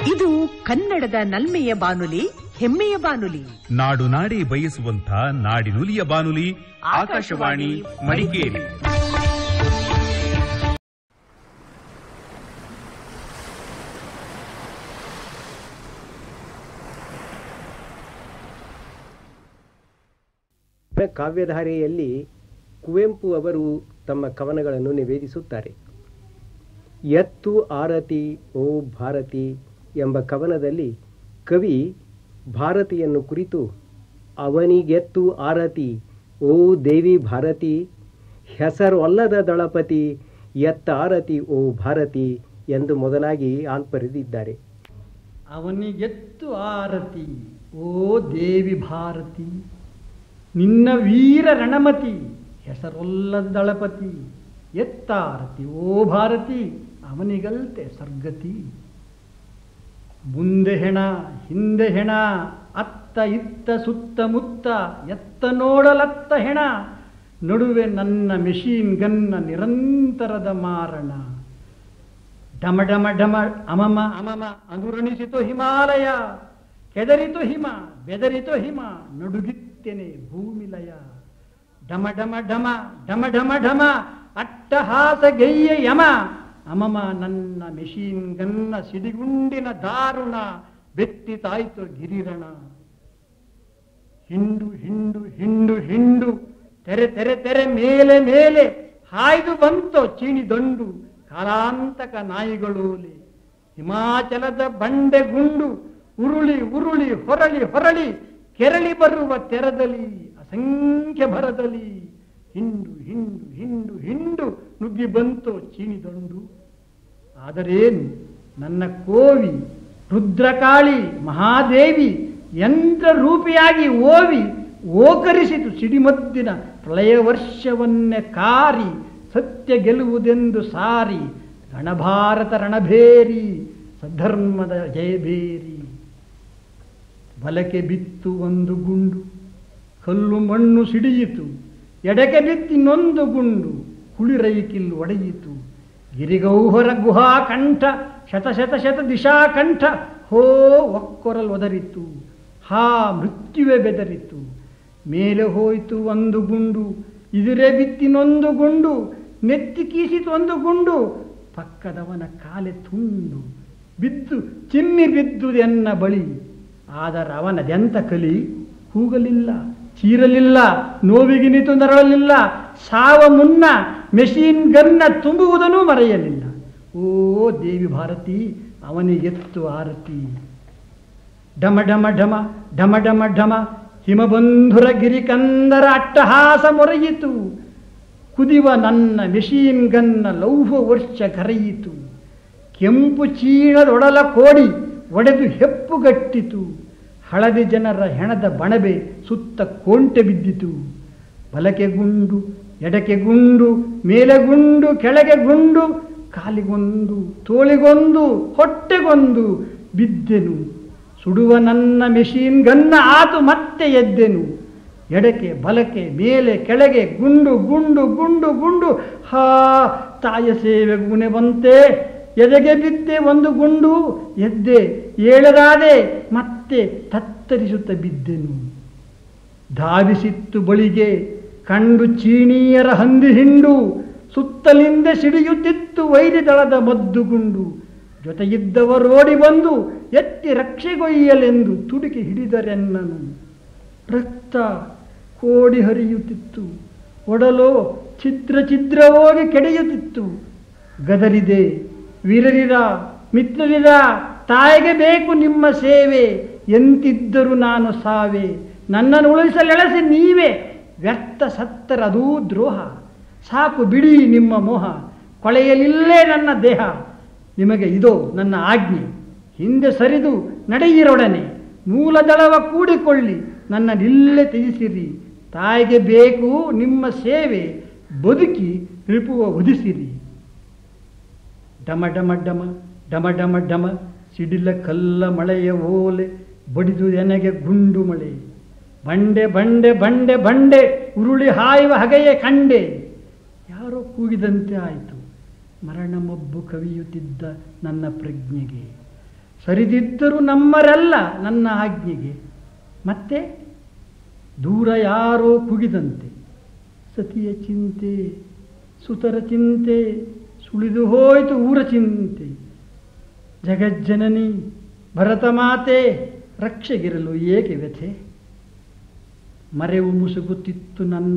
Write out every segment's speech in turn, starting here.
ಇದು ಕನ್ನಡದ ನಲ್ಮೆಯ ಬಾನುಲಿ ಹೆಮ್ಮೆಯ ಬಾನುಲಿ ನಾಡು ನಾಡಿ ಬಯಸುವಂತ ನಾಡಿನುಲಿಯ ಬಾನುಲಿ ಆಕಾಶವಾಣಿ ಮಡಿಕೇರಿ ಕಾವ್ಯಧಾರೆಯಲ್ಲಿ ಕುವೆಂಪು ಅವರು ತಮ್ಮ ಕವನಗಳನ್ನು ನಿವೇದಿಸುತ್ತಾರೆ ಎತ್ತು ಆರತಿ ಓ ಭಾರತಿ ಎಂಬ ಕವನದಲ್ಲಿ ಕವಿ ಭಾರತಿಯನ್ನು ಕುರಿತು ಅವನಿಗೆತ್ತು ಆರತಿ ಓ ದೇವಿ ಭಾರತಿ ಹೆಸರೊಲ್ಲದ ದಳಪತಿ ಎತ್ತ ಆರತಿ ಓ ಭಾರತಿ ಎಂದು ಮೊದಲಾಗಿ ಆಲ್ಪರಿದಿದ್ದಾರೆ ಅವನಿಗೆತ್ತು ಆರತಿ ಓ ದೇವಿ ಭಾರತಿ ನಿನ್ನ ವೀರ ರಣಮತಿ ಹೆಸರೊಲ್ಲದ ದಳಪತಿ ಎತ್ತಾರತಿ ಓ ಭಾರತಿ ಅವನಿಗಲ್ತೆ ಸರ್ಗತಿ ಮುಂದೆ ಹೆಣ ಹಿಂದೆ ಹೆಣ ಅತ್ತ ಇತ್ತ ಸುತ್ತಮುತ್ತ ಎತ್ತ ನೋಡಲತ್ತ ಹೆಣ ನಡುವೆ ನನ್ನ ಮೆಷೀನ್ ಗನ್ನ ನಿರಂತರದ ಮಾರಣ ಡಮ ಡಮ ಡಮ ಅಮಮ ಅಮಮ ಅನುರಣಿಸಿತು ಹಿಮಾಲಯ ಕೆದರಿತು ಹಿಮ ಬೆದರಿತು ಹಿಮ ನಡುಗಿತ್ತೆನೆ ಭೂಮಿಲಯ ಡಮ ಡಮ ಡಮ ಡಮ ಡಮ ಢಮ ಅಟ್ಟಹಾಸ ಗೆಯ್ಯ ಯಮ ಅಮಮ ನನ್ನ ಮೆಷೀನ್ ಗನ್ನ ಸಿಡಿಗುಂಡಿನ ದಾರುಣ ಬೆತ್ತಿತಾಯ್ತು ಗಿರಿರಣ ಹಿಂಡು ಹಿಂಡು ಹಿಂಡು ಹಿಂಡು ತೆರೆ ತೆರೆ ತೆರೆ ಮೇಲೆ ಮೇಲೆ ಹಾಯ್ದು ಬಂತು ಚೀಣಿದೊಂಡು ಕಾಲಾಂತಕ ನಾಯಿಗಳೋಲಿ ಹಿಮಾಚಲದ ಬಂಡೆ ಗುಂಡು ಉರುಳಿ ಉರುಳಿ ಹೊರಳಿ ಹೊರಳಿ ಕೆರಳಿ ಬರುವ ತೆರದಲ್ಲಿ ಅಸಂಖ್ಯ ಭರದಲ್ಲಿ ಹಿಂಡು ಹಿಂಡು ಹಿಂಡು ಹಿಂಡು ನುಗ್ಗಿ ಬಂತು ಚೀಣಿದೊಂಡು ಆದರೇನು ನನ್ನ ಕೋವಿ ರುದ್ರಕಾಳಿ ಮಹಾದೇವಿ ಯಂತ್ರ ರೂಪಿಯಾಗಿ ಓವಿ ಓಕರಿಸಿತು ಸಿಡಿಮದ್ದಿನ ಪ್ರಳಯ ವರ್ಷವನ್ನೇ ಕಾರಿ ಸತ್ಯ ಗೆಲ್ಲುವುದೆಂದು ಸಾರಿ ಗಣಭಾರತ ರಣಭೇರಿ ಸದ್ಧರ್ಮದ ಜಯಬೇರಿ ಬಲಕೆ ಬಿತ್ತು ಒಂದು ಗುಂಡು ಕಲ್ಲು ಮಣ್ಣು ಸಿಡಿಯಿತು ಎಡಕೆ ಬಿತ್ತಿನೊಂದು ಗುಂಡು ಕುಳಿರೈಕಿಲ್ಲು ಒಡೆಯಿತು ಗಿರಿಗೌಹರ ಗುಹಾ ಕಂಠ ಶತ ಶತ ಶತ ದಿಶಾ ಕಂಠ ಹೋ ಒಕ್ಕೊರಲ್ ಒದರಿತು ಹಾ ಮೃತ್ಯುವೆ ಬೆದರಿತು ಮೇಲೆ ಹೋಯಿತು ಒಂದು ಗುಂಡು ಇದುರೆ ಬಿತ್ತಿನೊಂದು ಗುಂಡು ನೆತ್ತಿ ಕೀಸಿತು ಒಂದು ಗುಂಡು ಪಕ್ಕದವನ ಕಾಲೆ ತುಂಡು ಬಿದ್ದು ಚಿಮ್ಮಿ ಬಿದ್ದುದೆನ್ನ ಬಳಿ ಆದರೆ ಅವನದೆಂತ ಕಲಿ ಕೂಗಲಿಲ್ಲ ಚೀರಲಿಲ್ಲ ನೋವಿಗಿನಿತು ನರಳಲಿಲ್ಲ ಸಾವ ಮುನ್ನ ಮೆಷಿನ್ ಗನ್ನ ತುಂಬುವುದನ್ನು ಮರೆಯಲಿಲ್ಲ ಓ ದೇವಿ ಭಾರತಿ ಅವನಿಗೆತ್ತು ಆರತಿ ಢಮ ಢಮ ಢಮ ಢಮ ಢಮ ಢಮ ಹಿಮಬಂಧುರ ಗಿರಿಕಂದರ ಅಟ್ಟಹಾಸ ಮೊರೆಯಿತು ಕುದಿವ ನನ್ನ ಮೆಷೀನ್ ಗನ್ನ ಲೌಹ ವರ್ಷ ಕರೆಯಿತು ಕೆಂಪು ಚೀಣದೊಡಲ ಕೋಡಿ ಒಡೆದು ಹೆಪ್ಪುಗಟ್ಟಿತು ಹಳದಿ ಜನರ ಹೆಣದ ಬಣಬೆ ಸುತ್ತ ಕೋಂಟೆ ಬಿದ್ದಿತು ಬಲಕೆ ಗುಂಡು ಎಡಕೆ ಗುಂಡು ಮೇಲೆ ಗುಂಡು ಕೆಳಗೆ ಗುಂಡು ಕಾಲಿಗೊಂದು ತೋಳಿಗೊಂದು ಹೊಟ್ಟೆಗೊಂದು ಬಿದ್ದೆನು ಸುಡುವ ನನ್ನ ಮೆಷೀನ್ ಗನ್ನ ಆತು ಮತ್ತೆ ಎದ್ದೆನು ಎಡಕೆ ಬಲಕೆ ಮೇಲೆ ಕೆಳಗೆ ಗುಂಡು ಗುಂಡು ಗುಂಡು ಗುಂಡು ಹಾ ತಾಯ ಸೇವೆ ಗುಣೆ ಬಂತೆ ಎದೆಗೆ ಬಿದ್ದೆ ಒಂದು ಗುಂಡು ಎದ್ದೆ ಏಳದಾದೆ ಮತ್ತೆ ತತ್ತರಿಸುತ್ತ ಬಿದ್ದೆನು ಧಾವಿಸಿತ್ತು ಬಳಿಗೆ ಕಂಡು ಚೀನೀಯರ ಹಂದಿ ಹಿಂಡು ಸುತ್ತಲಿಂದ ಸಿಡಿಯುತ್ತಿತ್ತು ವೈರಿದಳದ ಮದ್ದುಗುಂಡು ಜೊತೆಗಿದ್ದವರೋಡಿ ಬಂದು ಎತ್ತಿ ರಕ್ಷೆಗೊಯ್ಯಲೆಂದು ತುಡುಕಿ ಹಿಡಿದರೆನ್ನನು ರಕ್ತ ಕೋಡಿ ಹರಿಯುತ್ತಿತ್ತು ಒಡಲೋ ಛಿದ್ರ ಛಿದ್ರವಾಗಿ ಕೆಡೆಯುತ್ತಿತ್ತು ಗದರಿದೆ ವೀರರಿರ ಮಿತ್ರರಿರ ತಾಯಿಗೆ ಬೇಕು ನಿಮ್ಮ ಸೇವೆ ಎಂತಿದ್ದರು ನಾನು ಸಾವೆ ನನ್ನನ್ನು ಉಳಿಸಲೆಳಸಿ ನೀವೇ ವ್ಯರ್ಥ ಸತ್ತರದೂ ದ್ರೋಹ ಸಾಕು ಬಿಡಿ ನಿಮ್ಮ ಮೋಹ ಕೊಳೆಯಲಿಲ್ಲೇ ನನ್ನ ದೇಹ ನಿಮಗೆ ಇದೋ ನನ್ನ ಆಜ್ಞೆ ಹಿಂದೆ ಸರಿದು ನಡೆಯಿರೊಡನೆ ಮೂಲದಳವ ಕೂಡಿಕೊಳ್ಳಿ ನನ್ನ ನಿಲ್ಲೇ ತ್ಯಜಿಸಿರಿ ತಾಯಿಗೆ ಬೇಕು ನಿಮ್ಮ ಸೇವೆ ಬದುಕಿ ರಿಪುವ ಒದಿಸಿರಿ ಡಮ ಡಮ ಡಮ ಡಮ ಡಮ ಡಮ ಸಿಡಿಲ ಕಲ್ಲ ಮಳೆಯ ಓಲೆ ಬಡಿದು ಎನಗೆ ಗುಂಡು ಮಳೆ ಬಂಡೆ ಬಂಡೆ ಬಂಡೆ ಬಂಡೆ ಉರುಳಿ ಹಾಯುವ ಹಗೆಯ ಕಂಡೆ ಯಾರೋ ಕೂಗಿದಂತೆ ಆಯಿತು ಮರಣ ಮಬ್ಬು ಕವಿಯುತ್ತಿದ್ದ ನನ್ನ ಪ್ರಜ್ಞೆಗೆ ಸರಿದಿದ್ದರು ನಮ್ಮರೆಲ್ಲ ನನ್ನ ಆಜ್ಞೆಗೆ ಮತ್ತೆ ದೂರ ಯಾರೋ ಕುಗಿದಂತೆ ಸತಿಯ ಚಿಂತೆ ಸುತರ ಚಿಂತೆ ಸುಳಿದು ಹೋಯಿತು ಊರ ಚಿಂತೆ ಜಗಜ್ಜನನಿ ಭರತ ಮಾತೆ ರಕ್ಷೆಗಿರಲು ಏಕೆ ವ್ಯಥೆ ಮರೆವು ಮುಸುಗುತ್ತಿತ್ತು ನನ್ನ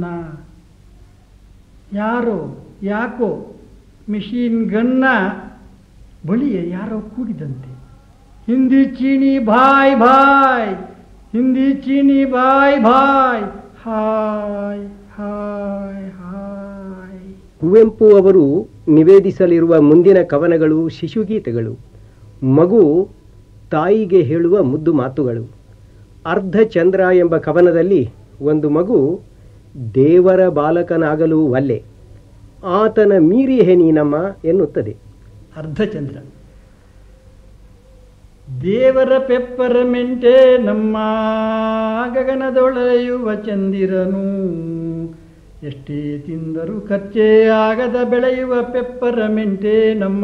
ಯಾರೋ ಯಾಕೋ ಮಿಷಿನ್ ಗನ್ನ ಬಳಿಯ ಯಾರೋ ಕೂಗಿದಂತೆ ಹಿಂದಿ ಚೀನಿ ಭಾಯ್ ಭಾಯ್ ಹಿಂದಿ ಚೀನಿ ಭಾಯ್ ಭಾಯ್ ಹಾಯ್ ಹಾಯ್ ಹಾಯ್ ಕುವೆಂಪು ಅವರು ನಿವೇದಿಸಲಿರುವ ಮುಂದಿನ ಕವನಗಳು ಶಿಶುಗೀತೆಗಳು ಮಗು ತಾಯಿಗೆ ಹೇಳುವ ಮುದ್ದು ಮಾತುಗಳು ಅರ್ಧ ಚಂದ್ರ ಎಂಬ ಕವನದಲ್ಲಿ ಒಂದು ಮಗು ದೇವರ ಬಾಲಕನಾಗಲು ವಲ್ಲೆ ಆತನ ಮೀರಿಯೇ ನೀನಮ್ಮ ಎನ್ನುತ್ತದೆ ಅರ್ಧಚಂದ್ರ ದೇವರ ಪೆಪ್ಪರಮೆಂಟೆ ನಮ್ಮ ಗಗನದೊಳೆಯುವ ಚಂದಿರನು ಎಷ್ಟೇ ತಿಂದರೂ ಖರ್ಚೇ ಆಗದ ಬೆಳೆಯುವ ಪೆಪ್ಪರಮೆಂಟೆ ನಮ್ಮ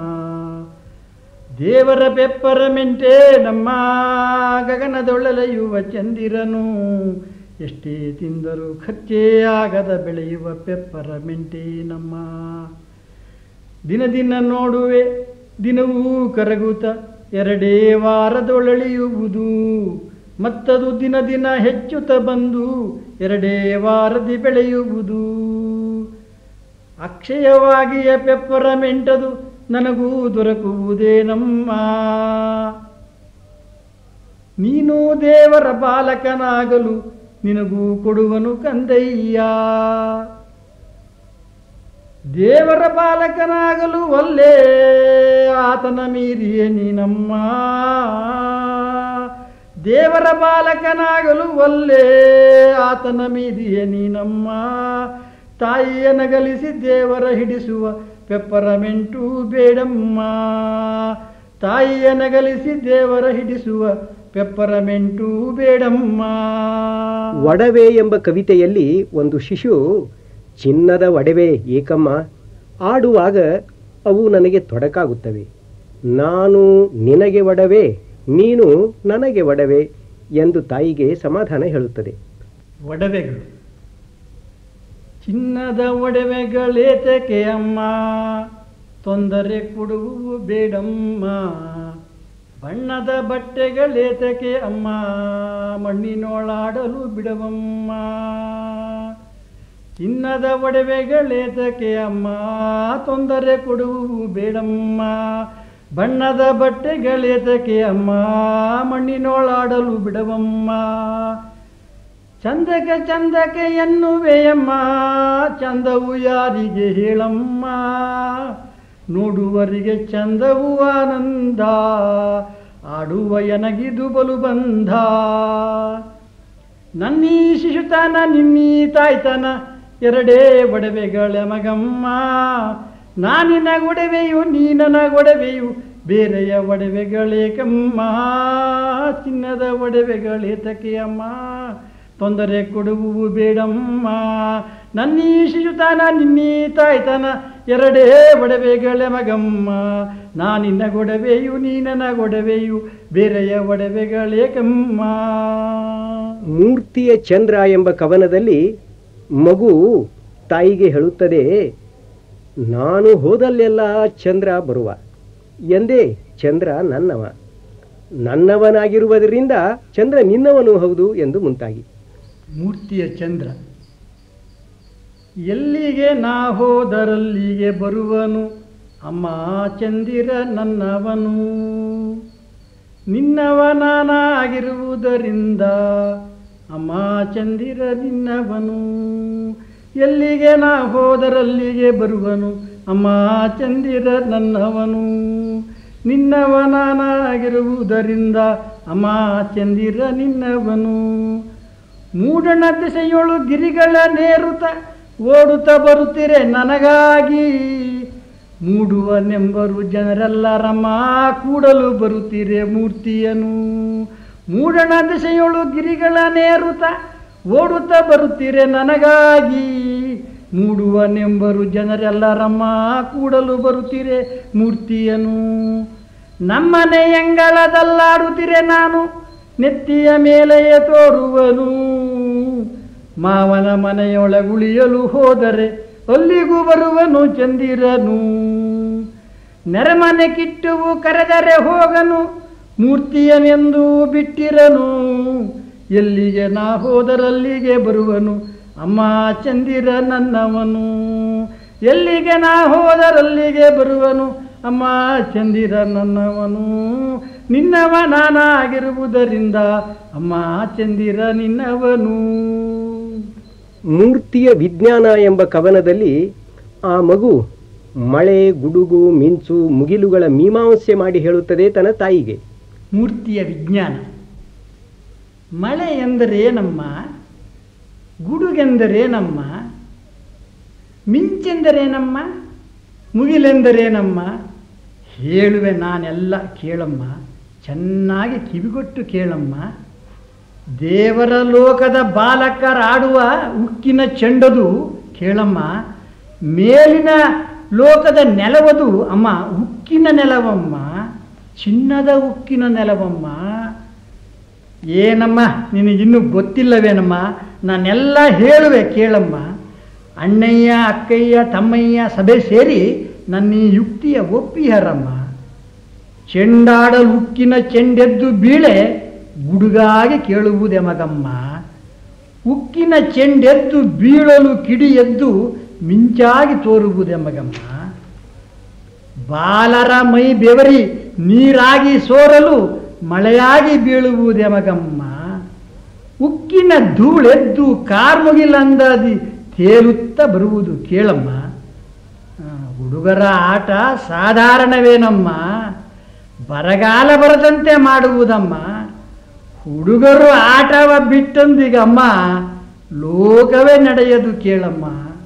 ದೇವರ ಪೆಪ್ಪರಮೆಂಟೆ ನಮ್ಮ ಗಗನದೊಳೆಯುವ ಚಂದಿರನು ಎಷ್ಟೇ ತಿಂದರೂ ಖರ್ಚೇ ಆಗದ ಬೆಳೆಯುವ ಪೆಪ್ಪರಮೆಂಟೆ ನಮ್ಮ ದಿನ ದಿನ ನೋಡುವೆ ದಿನವೂ ಕರಗುತ್ತ ಎರಡೇ ವಾರದೊಳಳಿಯುವುದು ಮತ್ತದು ದಿನ ದಿನ ಹೆಚ್ಚುತ್ತ ಬಂದು ಎರಡೇ ವಾರದಿ ಬೆಳೆಯುವುದು ಅಕ್ಷಯವಾಗಿಯ ಪೆಪ್ಪರಮೆಂಟದು ನನಗೂ ದೊರಕುವುದೇ ನಮ್ಮ ನೀನು ದೇವರ ಬಾಲಕನಾಗಲು ನಿನಗೂ ಕೊಡುವನು ಕಂದಯ್ಯ ದೇವರ ಬಾಲಕನಾಗಲು ಒಲ್ಲೆ ಆತನ ಮೀರಿಯೇ ನೀನಮ್ಮ ದೇವರ ಬಾಲಕನಾಗಲು ಒಲ್ಲೆ ಆತನ ಮೀರಿಯೇ ನೀನಮ್ಮ ತಾಯಿಯ ನಗಲಿಸಿ ದೇವರ ಹಿಡಿಸುವ ಪೆಪ್ಪರಮೆಂಟು ಬೇಡಮ್ಮ ತಾಯಿಯ ನಗಲಿಸಿ ದೇವರ ಹಿಡಿಸುವ ಪೆಪ್ಪರಮೆಂಟು ಬೇಡಮ್ಮ ಒಡವೆ ಎಂಬ ಕವಿತೆಯಲ್ಲಿ ಒಂದು ಶಿಶು ಚಿನ್ನದ ಒಡವೆ ಏಕಮ್ಮ ಆಡುವಾಗ ಅವು ನನಗೆ ತೊಡಕಾಗುತ್ತವೆ ನಾನು ನಿನಗೆ ಒಡವೆ ನೀನು ನನಗೆ ಒಡವೆ ಎಂದು ತಾಯಿಗೆ ಸಮಾಧಾನ ಹೇಳುತ್ತದೆ ಒಡವೆಗಳು ಚಿನ್ನದ ಒಡವೆಗಳೇತಕ್ಕೆ ಅಮ್ಮ ತೊಂದರೆ ಕೊಡುವು ಬೇಡಮ್ಮ ಬಣ್ಣದ ಬಟ್ಟೆಗಳೇತಕ್ಕೆ ಅಮ್ಮ ಮಣ್ಣಿನೊಳಾಡಲು ಬಿಡವಮ್ಮ ಚಿನ್ನದ ಒಡವೆಗಳೇತಕ್ಕೆ ಅಮ್ಮ ತೊಂದರೆ ಕೊಡುವು ಬೇಡಮ್ಮ ಬಣ್ಣದ ಬಟ್ಟೆಗಳೇತಕ್ಕೆ ಅಮ್ಮ ಮಣ್ಣಿನೊಳಾಡಲು ಬಿಡವಮ್ಮ ಚಂದಕ್ಕೆ ಚಂದಕ್ಕೆ ಎನ್ನುವೆಯಮ್ಮ ಚಂದವು ಯಾರಿಗೆ ಹೇಳಮ್ಮ ನೋಡುವರಿಗೆ ಚಂದವು ಆನಂದ ಆಡುವ ಎನಗಿದು ಬಲು ಬಂಧ ನನ್ನೀ ಶಿಶುತನ ನಿನ್ನೀ ತಾಯ್ತನ ಎರಡೇ ಒಡವೆಗಳ ಮಗಮ್ಮ ನಾನಿನ ಒಡವೆಯು ನೀನನ ಒಡವೆಯು ಬೇರೆಯ ಒಡವೆಗಳೇಕಮ್ಮ ಚಿನ್ನದ ಒಡವೆಗಳೇತಕ್ಕೆ ಅಮ್ಮ ತೊಂದರೆ ಕೊಡುವು ಬೇಡಮ್ಮ ನನ್ನೀ ಶಿಶುತನ ನಿನ್ನೀ ತಾಯ್ತನ ಎರಡೇ ಒಡವೆಗಳ ಮಗಮ್ಮ ನಾನಿನ್ನ ಗೊಡವೆಯು ನೀನನ ಗೊಡವೆಯು ಬೇರೆಯ ಒಡವೆಗಳೇಕಮ್ಮ ಮೂರ್ತಿಯ ಚಂದ್ರ ಎಂಬ ಕವನದಲ್ಲಿ ಮಗು ತಾಯಿಗೆ ಹೇಳುತ್ತದೆ ನಾನು ಹೋದಲ್ಲೆಲ್ಲ ಚಂದ್ರ ಬರುವ ಎಂದೇ ಚಂದ್ರ ನನ್ನವ ನನ್ನವನಾಗಿರುವುದರಿಂದ ಚಂದ್ರ ನಿನ್ನವನು ಹೌದು ಎಂದು ಮುಂತಾಗಿ ಮೂರ್ತಿಯ ಚಂದ್ರ ಎಲ್ಲಿಗೆ ನಾ ಹೋದರಲ್ಲಿಗೆ ಬರುವನು ಅಮ್ಮ ಚಂದಿರ ನನ್ನವನು ನಿನ್ನವನಾಗಿರುವುದರಿಂದ ಅಮ್ಮ ಚಂದಿರ ನಿನ್ನವನು ಎಲ್ಲಿಗೆ ನಾ ಹೋದರಲ್ಲಿಗೆ ಬರುವನು ಅಮ್ಮ ಚಂದಿರ ನನ್ನವನು ನಿನ್ನವನಾಗಿರುವುದರಿಂದ ಅಮ್ಮ ಚಂದಿರ ನಿನ್ನವನು ಮೂಡಣ ದಿಸೆಯೊಳು ಗಿರಿಗಳ ನೇರುತ ಓಡುತ್ತ ಬರುತ್ತಿರೆ ನನಗಾಗಿ ಮೂಡುವ ನೆಂಬರು ಜನರೆಲ್ಲರಮ್ಮ ಕೂಡಲು ಬರುತ್ತೀರೆ ಮೂರ್ತಿಯನು ಮೂಡಣ ದಿಸೆಯೊಳು ಗಿರಿಗಳ ನೇರುತ ಓಡುತ್ತ ಬರುತ್ತೀರೆ ನನಗಾಗಿ ಮೂಡುವ ನೆಂಬರು ಜನರೆಲ್ಲರಮ್ಮ ಕೂಡಲು ಬರುತ್ತೀರೆ ಮೂರ್ತಿಯನು ನಮ್ಮನೆ ಎಂಗಳದಲ್ಲಾಡುತ್ತಿರೆ ನಾನು ನೆತ್ತಿಯ ಮೇಲೆಯೇ ತೋರುವನು ಮಾವನ ಮನೆಯೊಳಗುಳಿಯಲು ಹೋದರೆ ಅಲ್ಲಿಗೂ ಬರುವನು ಚಂದಿರನು ನೆರೆಮನೆ ಕಿಟ್ಟುವು ಕರೆದರೆ ಹೋಗನು ಮೂರ್ತಿಯನೆಂದು ಬಿಟ್ಟಿರನು ಎಲ್ಲಿಗೆ ನಾ ಹೋದರಲ್ಲಿಗೆ ಬರುವನು ಅಮ್ಮ ಚಂದಿರ ನನ್ನವನು ಎಲ್ಲಿಗೆ ನಾ ಹೋದರಲ್ಲಿಗೆ ಬರುವನು ಅಮ್ಮ ಚಂದಿರ ನನ್ನವನು ನಿನ್ನವ ನಾನಾಗಿರುವುದರಿಂದ ಅಮ್ಮ ಚಂದಿರ ನಿನ್ನವನು ಮೂರ್ತಿಯ ವಿಜ್ಞಾನ ಎಂಬ ಕವನದಲ್ಲಿ ಆ ಮಗು ಮಳೆ ಗುಡುಗು ಮಿಂಚು ಮುಗಿಲುಗಳ ಮೀಮಾಂಸೆ ಮಾಡಿ ಹೇಳುತ್ತದೆ ತನ್ನ ತಾಯಿಗೆ ಮೂರ್ತಿಯ ವಿಜ್ಞಾನ ಮಳೆ ಎಂದರೇನಮ್ಮ ಗುಡುಗೆಂದರೇನಮ್ಮ ಮಿಂಚೆಂದರೇನಮ್ಮ ಮುಗಿಲೆಂದರೇನಮ್ಮ ಹೇಳುವೆ ನಾನೆಲ್ಲ ಕೇಳಮ್ಮ ಚೆನ್ನಾಗಿ ಕಿವಿಗೊಟ್ಟು ಕೇಳಮ್ಮ ದೇವರ ಲೋಕದ ಬಾಲಕರಾಡುವ ಉಕ್ಕಿನ ಚೆಂಡದು ಕೇಳಮ್ಮ ಮೇಲಿನ ಲೋಕದ ನೆಲವದು ಅಮ್ಮ ಉಕ್ಕಿನ ನೆಲವಮ್ಮ ಚಿನ್ನದ ಉಕ್ಕಿನ ನೆಲವಮ್ಮ ಏನಮ್ಮ ನಿನಗಿನ್ನೂ ಗೊತ್ತಿಲ್ಲವೇನಮ್ಮ ನಾನೆಲ್ಲ ಹೇಳುವೆ ಕೇಳಮ್ಮ ಅಣ್ಣಯ್ಯ ಅಕ್ಕಯ್ಯ ತಮ್ಮಯ್ಯ ಸಭೆ ಸೇರಿ ನನ್ನ ಈ ಯುಕ್ತಿಯ ಒಪ್ಪಿಹರಮ್ಮ ಚೆಂಡಾಡಲು ಉಕ್ಕಿನ ಚೆಂಡೆದ್ದು ಬೀಳೆ ಗುಡುಗಾಗಿ ಕೇಳುವುದೇ ಮಗಮ್ಮ ಉಕ್ಕಿನ ಚೆಂಡೆದ್ದು ಬೀಳಲು ಕಿಡಿ ಎದ್ದು ಮಿಂಚಾಗಿ ತೋರುವುದೇ ಮಗಮ್ಮ ಬಾಲರ ಮೈ ಬೆವರಿ ನೀರಾಗಿ ಸೋರಲು ಮಳೆಯಾಗಿ ಬೀಳುವುದೇ ಮಗಮ್ಮ ಉಕ್ಕಿನ ಧೂಳೆದ್ದು ಕಾರ್ಮುಗಿಲಂದಾದಿ ತೇಲುತ್ತಾ ಬರುವುದು ಕೇಳಮ್ಮ ಆ, ಹುಡುಗರ ಆಟ ಸಾಧಾರಣವೇನಮ್ಮ ಬರಗಾಲ ಬರದಂತೆ ಮಾಡುವುದಮ್ಮ ಹುಡುಗರು ಆಟವ ಬಿಟ್ಟಂದಿಗಮ್ಮ ಲೋಕವೇ ನಡೆಯದು ಕೇಳಮ್ಮ